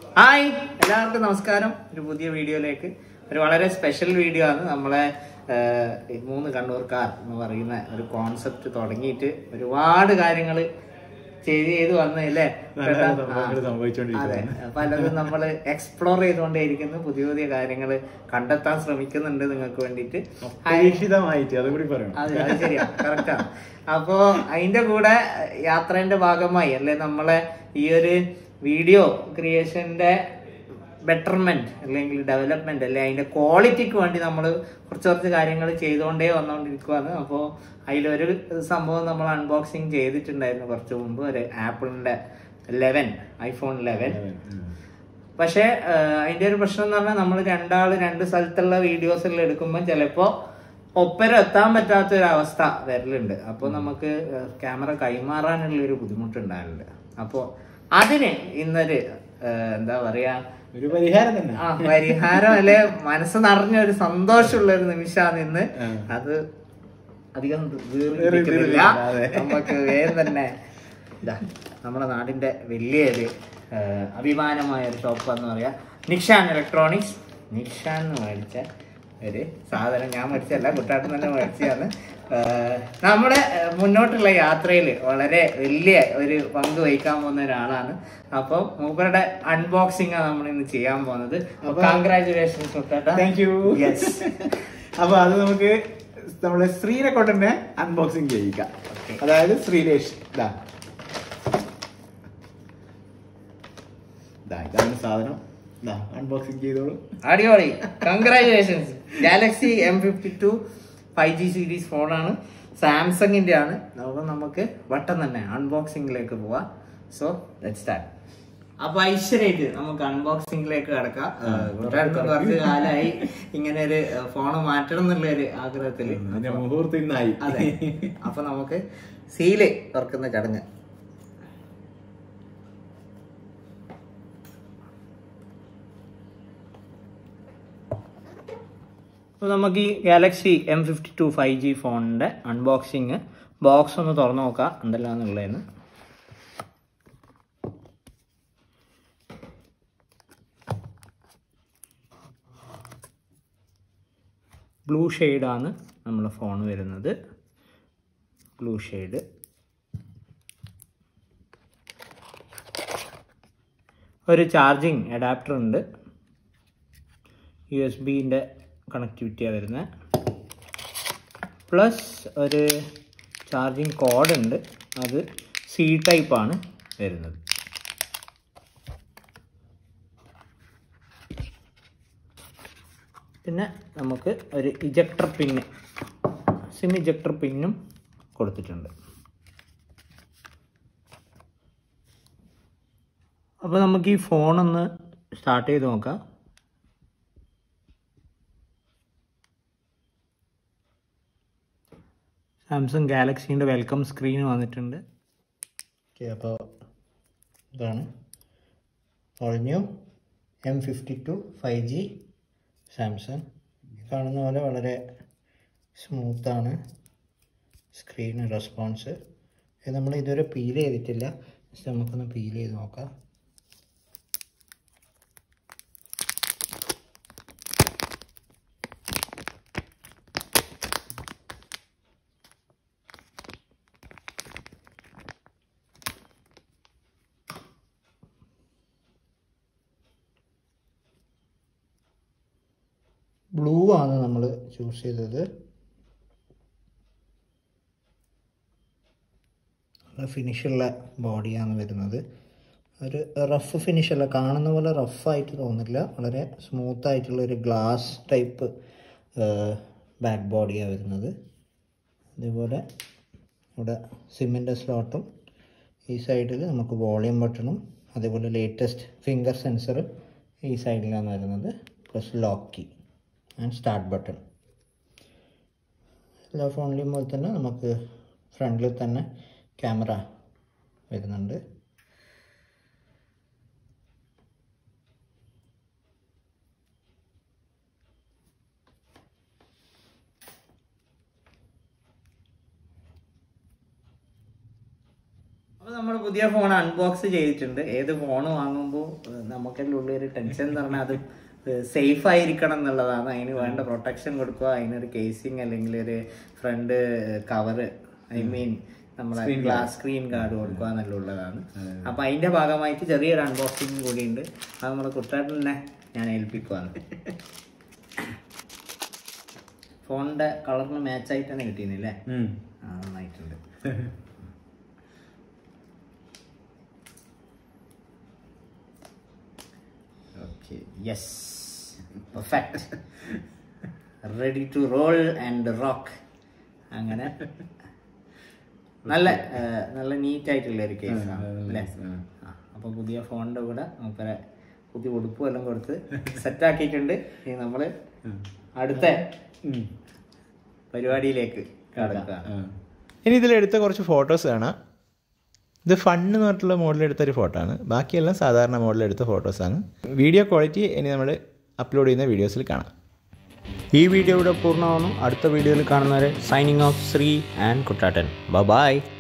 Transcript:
Hi എല്ലാവർക്കും നമസ്കാരം ഒരു പുതിയ വീഡിയോയിലേക്ക് ഒരു വളരെ സ്പെഷ്യൽ വീഡിയോ ആണ് നമ്മളെ ഏഹ്, ഈ മൂന്ന് കണ്ണൂർക്കാർ എന്ന് പറയുന്ന ഒരു കോൺസെപ്റ്റ് തുടങ്ങിയിട്ട് ഒരുപാട് കാര്യങ്ങൾ ചെയ്ത് ചെയ്ത് വന്നല്ലേ നല്ല നല്ല സംഭവങ്ങൾ സംഭവിച്ചുകൊണ്ടിരിക്കുകയാണ്. അതെ പലതും നമ്മൾ എക്സ്പ്ലോർ ചെയ്തുകൊണ്ടേയിരിക്കുന്നു പുതിയ പുതിയ കാര്യങ്ങൾ കണ്ടെത്താൻ ശ്രമിക്കുന്നുണ്ട് നിങ്ങൾക്ക് വേണ്ടിയിട്ട് അപ്രതീക്ഷിതമായിട്ട് അതും കൂടി പറയണം അതെ അത് ശരിയാ കറക്റ്റാണ് അപ്പോ അതിന്റെ കൂടെ യാത്രേന്റെ ഭാഗമായി അല്ലെ നമ്മളെ ഈ ഒരു വീഡിയോ ക്രിയേഷന്റെ ബെറ്റർമെന്റ് അല്ലെങ്കിൽ ഡെവലപ്മെന്റ് അല്ലെ അതിന്റെ ക്വാളിറ്റിക്ക് വേണ്ടി നമ്മൾ കുറച്ച് കുറച്ച് കാര്യങ്ങൾ ചെയ്തുകൊണ്ടേ വന്നുകൊണ്ടിരിക്കുവാണ് അപ്പോൾ അതിലൊരു സംഭവം നമ്മൾ അൺബോക്സിങ് ചെയ്തിട്ടുണ്ടായിരുന്നു കുറച്ച് മുമ്പ് ഒരു ആപ്പിളിന്റെ ലെവൻ ഐഫോൺ ലെവൻ പക്ഷേ അതിന്റെ ഒരു പ്രശ്നം എന്ന് പറഞ്ഞാൽ നമ്മൾ രണ്ടാള് രണ്ട് സ്ഥലത്തുള്ള വീഡിയോസ് എല്ലാം എടുക്കുമ്പോൾ ചിലപ്പോ ഒപ്പരം എത്താൻ പറ്റാത്ത ഒരു അവസ്ഥ വരലുണ്ട് അപ്പോൾ നമുക്ക് ക്യാമറ കൈമാറാനുള്ള ഒരു ബുദ്ധിമുട്ടുണ്ടാകലുണ്ട് അപ്പോൾ അതിന് ഇന്നൊരു ഏഹ്, എന്താ പറയാ ഒരു പരിഹാരം തന്നെ ആ പരിഹാരം അല്ലെ മനസ്സ് നിറഞ്ഞ ഒരു സന്തോഷമുള്ള ഒരു നിമിഷമാണ് ഇന്ന് ആ. അത് അധികം ദീർഘിപ്പിക്കുന്നില്ല, ദീർഘിപ്പിക്കുന്നില്ല അതെ. നമുക്ക് വേഗം തന്നെ ഇതാ നമ്മുടെ നാടിന്റെ വലിയൊരു ആ, അഭിമാനമായ ഒരു ഷോപ്പ് എന്ന് പറയാ നിക്ഷാൻ ഇലക്ട്രോണിക്സ് നിക്ഷാൻ എന്ന് മേടിച്ച ഒരു സാധനം ഞാൻ മേടിച്ചല്ല കുട്ടാട്ടൻ തന്നെ മേടിച്ചതാണ് ആ, നമ്മുടെ ആ, മുന്നോട്ടുള്ള യാത്രയിൽ വളരെ വലിയ ഒരു പങ്ക് വഹിക്കാൻ പോകുന്ന ഒരാളാണ് അപ്പം മൂപ്പരുടെ അൺബോക്സിംഗ് ആണ് നമ്മൾ ഇന്ന് ചെയ്യാൻ പോകുന്നത് കൺഗ്രാചുലേഷൻസ് കുട്ടാട്ട താങ്ക് യു യെസ് അപ്പൊ അത് നമുക്ക് നമ്മളെ ശ്രീനെ കൊണ്ട് തന്നെ അൺബോക്സിങ് ചെയ്യിക്കാം അതായത് ശ്രീലേഷ് ഇതാ ഇതാ ഇതാണ് സാധനം ഇതാ അൺബോക്സിങ് ചെയ്തോളൂ അടിപൊളി congratulations Galaxy M fifty two five G series ഫോണാണ് സാംസങ്ങിന്റെ ആണ് അപ്പോൾ നമുക്ക് വട്ടം തന്നെ അൺബോക്സിംഗിലേക്ക് പോവാം സോ ലെറ്റ് സ്റ്റാർട്ട് അപ്പൊ ഐശ്വര്യമായിട്ട് നമുക്ക് അൺബോക്സിംഗിലേക്ക് കിടക്കാം കുട്ടികൾക്ക് കുറച്ച് കാലമായി ഇങ്ങനെ ഒരു ഫോൺ മാറ്റണം എന്നുള്ള ഒരു ആഗ്രഹത്തില് അതിന്റെ മുഹൂർത്തം ഇന്നായി അതെ അപ്പൊ നമുക്ക് സീല് തുറക്കുന്ന ചടങ്ങ് അപ്പോൾ നമുക്ക് ഈ Galaxy M fifty two five G ഫോണിൻ്റെ അൺബോക്സിങ് ബോക്സ് ഒന്ന് തുറന്നു നോക്കാം എന്തെല്ലാന്നുള്ളതെന്ന് ബ്ലൂ ഷെയ്ഡാണ് നമ്മുടെ ഫോൺ വരുന്നത് ബ്ലൂ ഷെയ്ഡ് ഒരു ചാർജിങ് അഡാപ്റ്റർ ഉണ്ട് യു എസ് ബിൻ്റെ കണക്ടിവിറ്റിയാണ് വരുന്നത് പ്ലസ് ഒരു ചാർജിങ് കോഡ് ഉണ്ട് അത് സി ടൈപ്പാണ് വരുന്നത് പിന്നെ നമുക്ക് ഒരു ഇജക്ടർ പിന്ന് സിം ഇജക്ടർ പിന്നും കൊടുത്തിട്ടുണ്ട് അപ്പോൾ നമുക്ക് ഈ ഫോണൊന്ന് സ്റ്റാർട്ട് ചെയ്ത് നോക്കാം സാംസങ് ഗാലക്സീൻ്റെ വെൽക്കം സ്ക്രീൻ വന്നിട്ടുണ്ട് ഓക്കെ അപ്പോൾ ഇതാണ് all new M fifty two five G Samsung കാണുന്ന പോലെ വളരെ സ്മൂത്താണ് സ്ക്രീൻ റെസ്പോൺസ് ഇത് നമ്മൾ ഇതുവരെ പീൽ ചെയ്തിട്ടില്ല ജസ്റ്റ് നമുക്കൊന്ന് പീൽ ചെയ്ത് നോക്കാം ബ്ലൂ ആണ് നമ്മൾ ചൂസ് ചെയ്തത് ഫിനിഷുള്ള ബോഡിയാണ് വരുന്നത് ഒരു റഫ് ഫിനിഷല്ല കാണുന്ന പോലെ റഫായിട്ട് തോന്നില്ല വളരെ സ്മൂത്ത് ആയിട്ടുള്ള ഒരു ഗ്ലാസ് ടൈപ്പ് ബാക്ക് ബോഡിയാണ് വരുന്നത് അതേപോലെ ഇവിടെ സിമ്മിൻ്റെ സ്ലോട്ടും ഈ സൈഡിൽ നമുക്ക് വോളിയം ബട്ടണും അതേപോലെ ലേറ്റസ്റ്റ് ഫിംഗർ സെൻസർ ഈ സൈഡിലാണ് വരുന്നത് plus lock key and start button എല്ലാ ഫോണിലെയും പോലെ തന്നെ നമുക്ക് ഫ്രണ്ടിൽ തന്നെ ക്യാമറ വരുന്നുണ്ട് അപ്പോൾ നമ്മൾ പുതിയ ഫോൺ അൺബോക്സ് ചെയ്തിട്ടുണ്ട് ഏത് ഫോൺ വാങ്ങുമ്പോൾ നമുക്കെല്ലാം ഉള്ള ഒരു ടെൻഷൻ എന്ന് പറഞ്ഞാൽ അത് സേഫ് ആയിരിക്കണം എന്നുള്ളതാണ് അതിന് വേണ്ട പ്രൊട്ടക്ഷൻ കൊടുക്കുക അതിനൊരു കേസിങ് അല്ലെങ്കിൽ ഒരു ഫ്രണ്ട് കവർ ഐ മീൻ നമ്മുടെ ഗ്ലാസ് സ്ക്രീൻ ഗാർഡ് കൊടുക്കുക എന്നുള്ള ഉള്ളതാണ് അപ്പൊ അതിന്റെ ഭാഗമായിട്ട് ചെറിയൊരു അൺബോക്സിംഗ് കൂടി ഉണ്ട് അത് നമ്മുടെ കുട്ടാട്ടിനെ ഞാൻ ഏൽപ്പിക്കുവാണ് ഫോണിന്റെ കളറിന് മാച്ച് ആയിട്ട് തന്നെ കിട്ടിയിരുന്നില്ലേ ആ നന്നായിട്ടുണ്ട് okay yes perfect ready to roll and rock അങ്ങനെ നല്ല ആ, നല്ല നീറ്റ് ആയിട്ടുള്ള ഒരു കേസാണ് അല്ലേ ആ, അപ്പൊ പുതിയ ഫോണിന്റെ കൂടെ നമുക്കൊരു പുതിയ ഉടുപ്പും എല്ലാം കൊടുത്ത് സെറ്റ് ആക്കിയിട്ടുണ്ട് ഇനി നമ്മള് അടുത്ത പരിപാടിയിലേക്ക് കടക്കാം ഇനി ഇതിലെടുത്ത കുറച്ച് ഫോട്ടോസ് കാണാം ഇത് ഫണ്ണ് എന്ന് പറഞ്ഞിട്ടുള്ള മോഡൽ എടുത്ത ഒരു ഫോട്ടോ ആണ് ബാക്കിയെല്ലാം സാധാരണ മോഡൽ എടുത്ത ഫോട്ടോസാണ് വീഡിയോ ക്വാളിറ്റി ഇനി നമ്മൾ അപ്ലോഡ് ചെയ്യുന്ന വീഡിയോസിൽ കാണാം ഈ വീഡിയോ ഇവിടെ പൂർണ്ണമാവുന്നു അടുത്ത വീഡിയോയിൽ കാണുന്നവരെ signing off Sree and Kuttattan ബ ബായ്